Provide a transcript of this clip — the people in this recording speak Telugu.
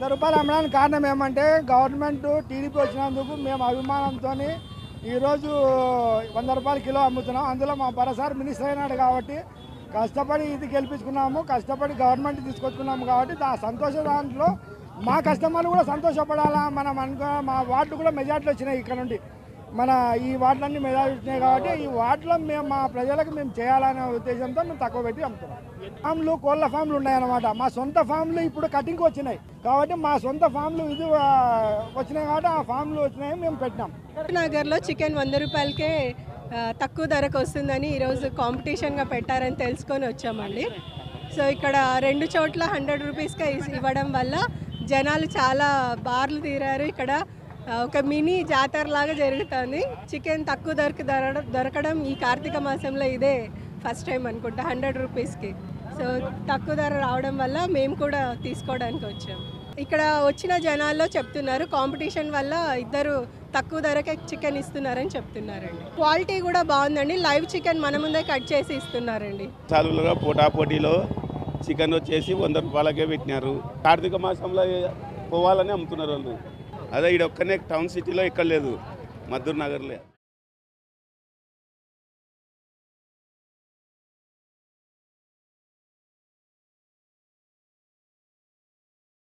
వంద రూపాయలు అమ్మడానికి కారణం ఏమంటే గవర్నమెంట్ టీడీపీ వచ్చినందుకు మేము అభిమానంతో ఈరోజు వంద రూపాయలు కిలో అమ్ముతున్నాం అందులో మా భరసారి మినిస్టర్ అయినాడు కాబట్టి కష్టపడి ఇది గెలిపించుకున్నాము కష్టపడి గవర్నమెంట్ తీసుకొచ్చుకున్నాము కాబట్టి ఆ సంతోష దాంట్లో మా కస్టమర్లు కూడా సంతోషపడాలా మనం అనుకో మా వార్డులు కూడా మెజార్టీలు వచ్చినాయి ఇక్కడ నుండి మన ఈ వార్డులన్నీ మెజారిటీ వచ్చినాయి కాబట్టి ఈ వార్డులో మేము మా ప్రజలకు మేము చేయాలనే ఉద్దేశంతో మేము తక్కువ పెట్టి అమ్ముతున్నాం ఫామ్లు కోళ్ళ ఫామ్లు ఉన్నాయన్నమాట మా సొంత ఫామ్లు ఇప్పుడు కటింగ్కి వచ్చినాయి కాబట్టి మా సొంత ఫామ్లు ఇది ఆ, వచ్చినాయి కాబట్టి ఆ ఫామ్లు వచ్చినాయి మేము పెట్టినాం నగర్లో చికెన్ వంద రూపాయలకే ఆ, తక్కువ ధరకు వస్తుందని ఈరోజు కాంపిటీషన్గా పెట్టారని తెలుసుకొని వచ్చామండి సో ఇక్కడ రెండు చోట్ల హండ్రెడ్ రూపీస్కే ఇస్- ఇవ్వడం వల్ల జనాలు చాలా బార్లు తీరారు ఇక్కడ ఆ, ఒక మినీ జాతర లాగా జరుగుతుంది చికెన్ తక్కువ ధరకు దొరకడం దొరకడం ఈ కార్తీక మాసంలో ఇదే ఫస్ట్ టైం అనుకుంటా హండ్రెడ్ రూపీస్కి సో తక్కువ ధర రావడం వల్ల మేము కూడా తీసుకోవడానికి వచ్చాం ఇక్కడ వచ్చిన జనాల్లో చెప్తున్నారు కాంపిటీషన్ వల్ల ఇద్దరు తక్కువ ధరకే చికెన్ ఇస్తున్నారని చెప్తున్నారండి క్వాలిటీ కూడా బాగుందండి లైవ్ చికెన్ మన ముందే కట్ చేసి ఇస్తున్నారండి చాలులుగా పోటాపోటీలో చికెన్ వచ్చేసి వంద రూపాయలకే పెట్టినారు కార్తీక మాసంలో పోవాలని అమ్ముతున్నారు వాళ్ళు అదే ఇక్కడ ఒక్కనే టౌన్ సిటీలో ఎక్కడ లేదు మద్దూర్ నగర్లే